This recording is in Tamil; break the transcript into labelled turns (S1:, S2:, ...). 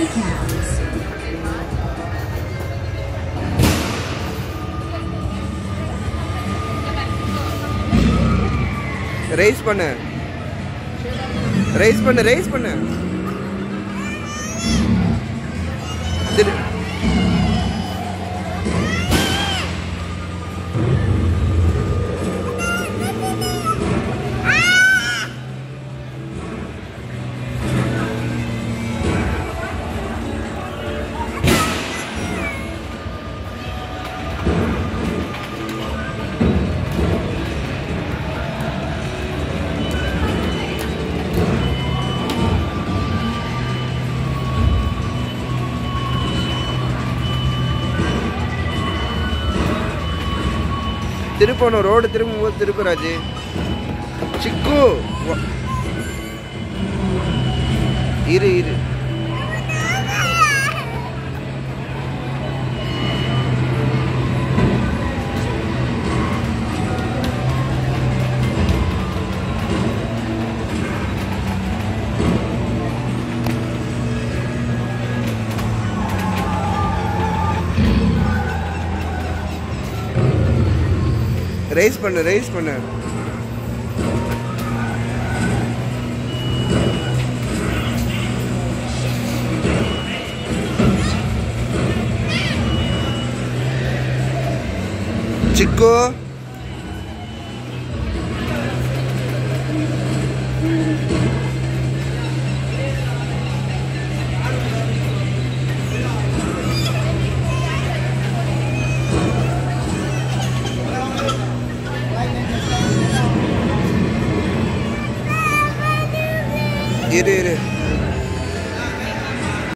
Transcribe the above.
S1: decals.
S2: ரைஸ் பண்ணு ரைஸ் பண்ணு ரைஸ் பண்ணு திரு திருப்பணும் ரோடு திரும்பும் போது திருப்பு ராஜு சிக்கு வா. இரு இரு ரைஸ் பண்ணு ரைஸ் பண்ணு சிக்கு இரு இரு